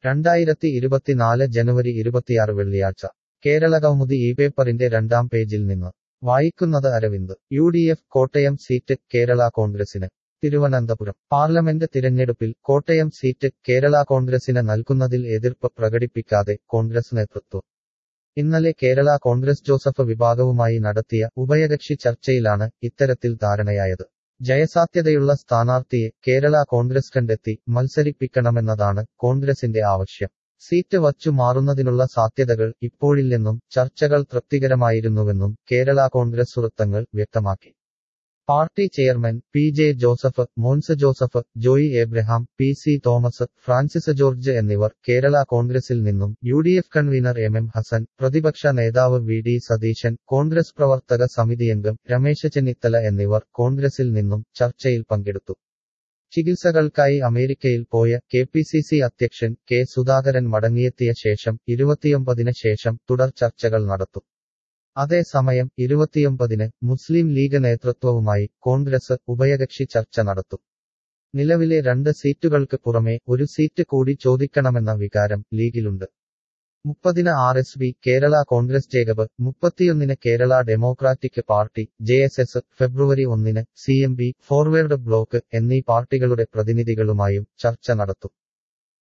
രണ്ടായിരത്തി ഇരുപത്തിനാല് ജനുവരി ഇരുപത്തിയാറ് വെള്ളിയാഴ്ച കേരളകൗമുദി ഈ പേപ്പറിന്റെ രണ്ടാം പേജിൽ നിന്ന് വായിക്കുന്നത് Aravind U D F Kottayam seat Kerala കോൺഗ്രസിന് തിരുവനന്തപുരം പാർലമെന്റ് തിരഞ്ഞെടുപ്പിൽ കോട്ടയം സീറ്റ് കേരള കോൺഗ്രസിന് നൽകുന്നതിൽ എതിർപ്പ് പ്രകടിപ്പിക്കാതെ കോൺഗ്രസ് നേതൃത്വം ഇന്നലെ കേരള കോൺഗ്രസ് ജോസഫ് വിഭാഗവുമായി നടത്തിയ ഉഭയകക്ഷി ചർച്ചയിലാണ് ഇത്തരത്തിൽ ധാരണയായത് ജയസാധ്യതയുള്ള സ്ഥാനാർത്ഥിയെ കേരള കോൺഗ്രസ് കണ്ടെത്തി മത്സരിപ്പിക്കണമെന്നതാണ് കോൺഗ്രസിന്റെ ആവശ്യം സീറ്റ് വച്ചു മാറുന്നതിനുള്ള സാധ്യതകൾ ഇപ്പോഴില്ലെന്നും ചർച്ചകൾ തൃപ്തികരമായിരുന്നുവെന്നും കേരള കോൺഗ്രസ് വൃത്തങ്ങൾ വ്യക്തമാക്കി party chairman P J Joseph Mons Joseph Joy Abraham P C Thomas Francis George എന്നിവർ കേരള കോൺഗ്രസിൽ നിന്നും U D F convener M M Hassan പ്രതിപക്ഷ നേതാവ് വി ഡി സതീശൻ കോൺഗ്രസ് പ്രവർത്തക സമിതിയംഗം രമേശ് ചെന്നിത്തല എന്നിവർ കോൺഗ്രസിൽ നിന്നും ചർച്ചയിൽ പങ്കെടുത്തു ചികിത്സകൾക്കായി അമേരിക്കയിൽ പോയ കെ പി സി സി അധ്യക്ഷൻ കെ സുധാകരൻ മടങ്ങിയെത്തിയ ശേഷം ഇരുപത്തിയൊമ്പതിന് ശേഷം തുടർ ചർച്ചകൾ നടത്തും അതേസമയം ഇരുപത്തിയൊമ്പതിന് മുസ്ലിം ലീഗ് നേതൃത്വവുമായി കോൺഗ്രസ് ഉഭയകക്ഷി ചർച്ച നടത്തും നിലവിലെ രണ്ട് സീറ്റുകൾക്ക് പുറമെ ഒരു സീറ്റ് കൂടി ചോദിക്കണമെന്ന വികാരം ലീഗിലുണ്ട് മുപ്പതിന് R S B Kerala Congress Jacob മുപ്പത്തിയൊന്നിന് Kerala democratic party J S S ഫെബ്രുവരി ഒന്നിന് C M B forward bloc എന്നീ പാർട്ടികളുടെ പ്രതിനിധികളുമായും ചർച്ച നടത്തും